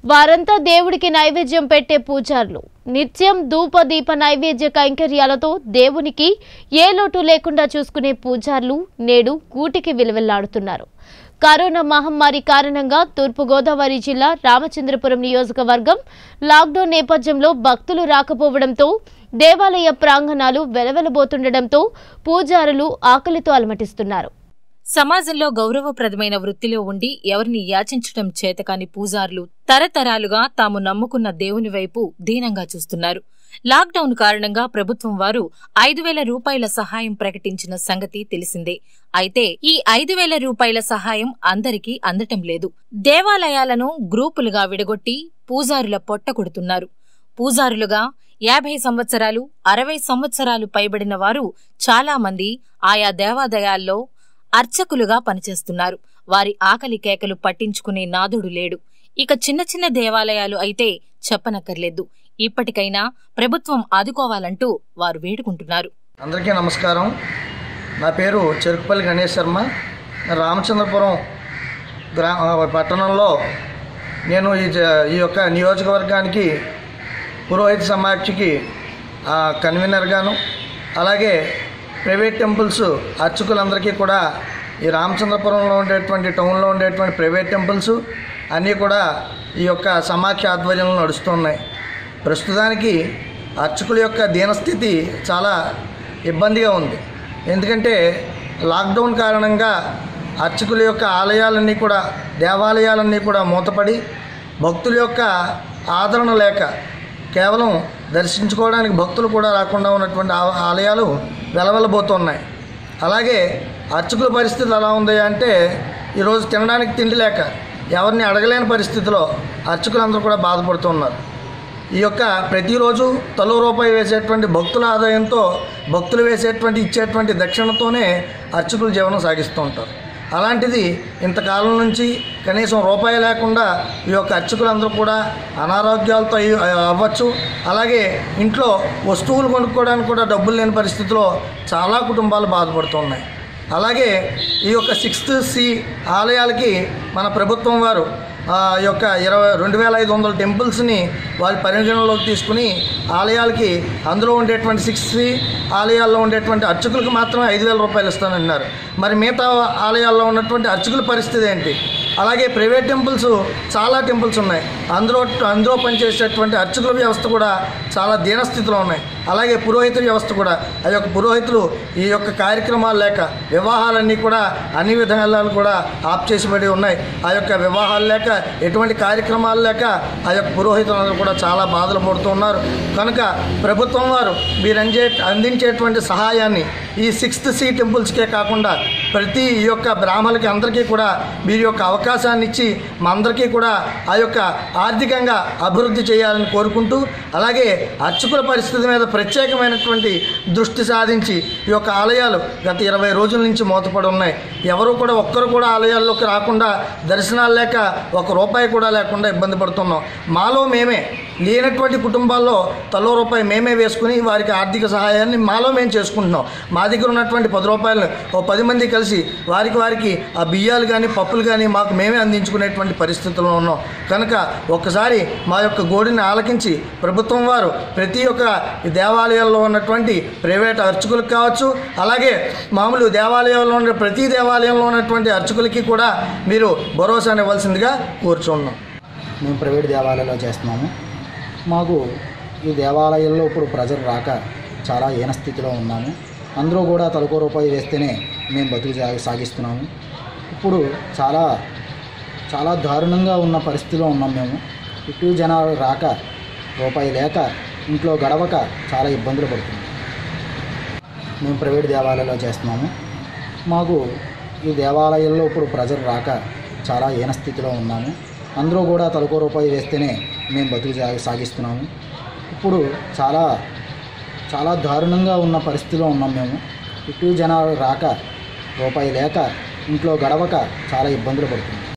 వారంతా దేవుడికి నైవేద్యం పెట్టే పూజారులు నిత్యం ధూప దీప నైవేద్య కైంకర్యాలతో దేవునికి ఏ లోటు లేకుండా చూసుకునే పూజారులు నేడు కూటికి విలువెల్లాడుతున్నారు కరోనా మహమ్మారి కారణంగా తూర్పుగోదావరి జిల్లా రామచంద్రపురం నియోజకవర్గం లాక్డౌన్ నేపథ్యంలో భక్తులు రాకపోవడంతో దేవాలయ ప్రాంగణాలు వెలవెలబోతుండటంతో పూజారులు ఆకలితో అలమటిస్తున్నారు సమాజంలో గౌరవప్రదమైన వృత్తిలో ఉండి ఎవరిని యాచించటం చేతకాని పూజారులు తరతరాలుగా తాము నమ్ముకున్న దేవుని వైపు దీనంగా చూస్తున్నారు లాక్డౌన్ కారణంగా ప్రభుత్వం వారు ఐదు వేల రూపాయల సహాయం ప్రకటించిన సంగతి తెలిసిందే అయితే ఈ ఐదు వేల రూపాయల సహాయం అందరికీ అందటం లేదు దేవాలయాలను గ్రూపులుగా విడగొట్టి పూజారుల పొట్ట కొడుతున్నారు పూజారులుగా యాభై సంవత్సరాలు అరవై సంవత్సరాలు పైబడిన వారు చాలా మంది ఆయా దేవాలయాల్లో అర్చకులుగా పనిచేస్తున్నారు వారి ఆకలి కేకలు పట్టించుకునే నాదుడు లేడు ఇక చిన్న చిన్న దేవాలయాలు అయితే చెప్పనక్కర్లేదు ఇప్పటికైనా ప్రభుత్వం ఆదుకోవాలంటూ వారు వేడుకుంటున్నారు అందరికీ నమస్కారం నా పేరు చెరుకుపల్లి గణేష్ శర్మ నేను రామచంద్రపురం గ్రా ఆ, పట్టణంలో నేను ఈ జ- ఈ యొక్క నియోజకవర్గానికి పురోహిత సమాఖ్యకి ఆ, కన్వీనర్గాను అలాగే ప్రైవేట్ టెంపుల్స్ అర్చకులందరికీ కూడా ఈ రామచంద్రపురంలో ఉండేటువంటి టౌన్లో ఉండేటువంటి ప్రైవేట్ టెంపుల్స్ అన్నీ కూడా ఈ యొక్క సమాఖ్య ఆధ్వర్యంలో నడుస్తున్నాయి ప్రస్తుతానికి అర్చకుల యొక్క దీనస్థితి చాలా ఇబ్బందిగా ఉంది ఎందుకంటే లాక్డౌన్ కారణంగా అర్చకుల యొక్క ఆలయాలన్నీ కూడా దేవాలయాలన్నీ కూడా మూతపడి భక్తుల యొక్క ఆదరణ లేక కేవలం దర్శించుకోవడానికి భక్తులు కూడా రాకుండా ఉన్నటువంటి ఆ- ఆలయాలు వెలవెలబోతున్నాయి అలాగే అర్చకుల పరిస్థితి ఎలా ఉంది అంటే ఈరోజు తినడానికి తిండి లేక ఎవరిని అడగలేని పరిస్థితిలో అర్చకులందరూ కూడా బాధపడుతున్నారు ఈ యొక్క ప్రతిరోజు తలో రూపాయి వేసేటువంటి భక్తుల ఆదాయంతో భక్తులు వేసేటువంటి ఇచ్చేటువంటి దక్షిణతోనే అర్చకులు జీవనం సాగిస్తూ ఉంటారు అలాంటిది ఇంతకాలం నుంచి కనీసం రూపాయి లేకుండా ఈ యొక్క అర్చకులందరూ కూడా అనారోగ్యాలతో అయ్యి- అవ్వచ్చు అలాగే ఇంట్లో వస్తువులు కొనుక్కోవడానికి కూడా డబ్బులు లేని పరిస్థితిలో చాలా కుటుంబాలు బాధపడుతున్నాయి అలాగే ఈ యొక్క సిక్స్త్ సి ఆలయాలకి మన ప్రభుత్వం వారు ఆ యొక్క ఇరవై రెండు వేల ఐదు వందల టెంపుల్స్ని వారి పరిగణలోకి తీసుకుని ఆలయాలకి అందులో ఉండేటువంటి సిక్స్ సి ఆలయాల్లో ఉండేటువంటి అర్చకులకు మాత్రమే ఐదు వేల రూపాయలు ఇస్తానన్నారు మరి మిగతా ఆలయాల్లో ఉన్నటువంటి అర్చకుల పరిస్థితి ఏంటి అలాగే ప్రైవేట్ టెంపుల్స్ చాలా టెంపుల్స్ ఉన్నాయి అందులో అందులో పనిచేసేటువంటి అర్చకుల వ్యవస్థ కూడా చాలా దీనస్థితిలో ఉన్నాయి అలాగే పురోహిత వ్యవస్థ కూడా ఆ యొక్క పురోహితులు ఈ యొక్క కార్యక్రమాలు లేక వివాహాలన్నీ కూడా అన్ని విధానాలు కూడా ఆప్ చేసిబడి ఉన్నాయి ఆ యొక్క వివాహాలు లేక ఎటువంటి కార్యక్రమాలు లేక ఆ యొక్క పురోహితులందరూ కూడా చాలా బాధలు పడుతూ ఉన్నారు కనుక ప్రభుత్వం వారు మీరు అందే అందించేటువంటి సహాయాన్ని ఈ సిక్స్త్ సి టెంపుల్స్కే కాకుండా ప్రతి ఈ యొక్క బ్రాహ్మణులకి అందరికీ కూడా మీరు యొక్క అవకాశాన్ని ఇచ్చి మా అందరికీ కూడా ఆ యొక్క ఆర్థికంగా అభివృద్ధి చేయాలని కోరుకుంటూ అలాగే అర్చకుల పరిస్థితి మీద ప్రత్యేకమైనటువంటి దృష్టి సాధించి ఈ యొక్క ఆలయాలు గత ఇరవై రోజుల నుంచి మూతపడి ఉన్నాయి ఎవరు కూడా ఒక్కరు కూడా ఆలయాల్లోకి రాకుండా దర్శనాలు లేక ఒక రూపాయి కూడా లేకుండా ఇబ్బంది పడుతున్నాం మాలో మేమే లేనటువంటి కుటుంబాల్లో తలో రూపాయి మేమే వేసుకుని వారికి ఆర్థిక సహాయాన్ని మాలో మేము చేసుకుంటున్నాం మా దగ్గర ఉన్నటువంటి పది రూపాయలు ఓ పది మంది కలిసి వారికి వారికి ఆ బియ్యాలు కానీ పప్పులు కానీ మాకు మేమే అందించుకునేటువంటి పరిస్థితుల్లో ఉన్నాం కనుక ఒక్కసారి మా యొక్క గోడిని ఆలకించి ప్రభుత్వం వారు ప్రతి ఒక్క దేవాలయాల్లో ఉన్నటువంటి ప్రైవేట్ అర్చకులకు కావచ్చు అలాగే మామూలు దేవాలయాల్లో ఉన్న ప్రతి దేవాలయంలో ఉన్నటువంటి అర్చకులకి కూడా మీరు భరోసాని ఇవ్వాల్సిందిగా కోరుచున్నాం మేము ప్రైవేట్ దేవాలయాల్లో చేస్తున్నాము మాకు ఈ దేవాలయాల్లో ఇప్పుడు ప్రజలు రాక చాలా హీన స్థితిలో ఉన్నాము అందరూ కూడా తలకో రూపాయి వేస్తేనే మేము బతుకు సా- సాగిస్తున్నాము ఇప్పుడు చాలా చాలా దారుణంగా ఉన్న పరిస్థితిలో ఉన్నాం మేము ఇటు జనాలు రాక రూపాయి లేక ఇంట్లో గడవక చాలా ఇబ్బందులు పడుతున్నాం మేము ప్రైవేట్ దేవాలయాల్లో చేస్తున్నాము మాకు ఈ దేవాలయాల్లో ఇప్పుడు ప్రజలు రాక చాలా హీన స్థితిలో ఉన్నాము అందరూ కూడా తలకో రూపాయి వేస్తేనే మేము బతుకు సా- సాగిస్తున్నాము ఇప్పుడు చాలా చాలా దారుణంగా ఉన్న పరిస్థితిలో ఉన్నాం మేము ఇటు జనాలు రాక రూపాయి లేక ఇంట్లో గడవక చాలా ఇబ్బందులు పడుతున్నాం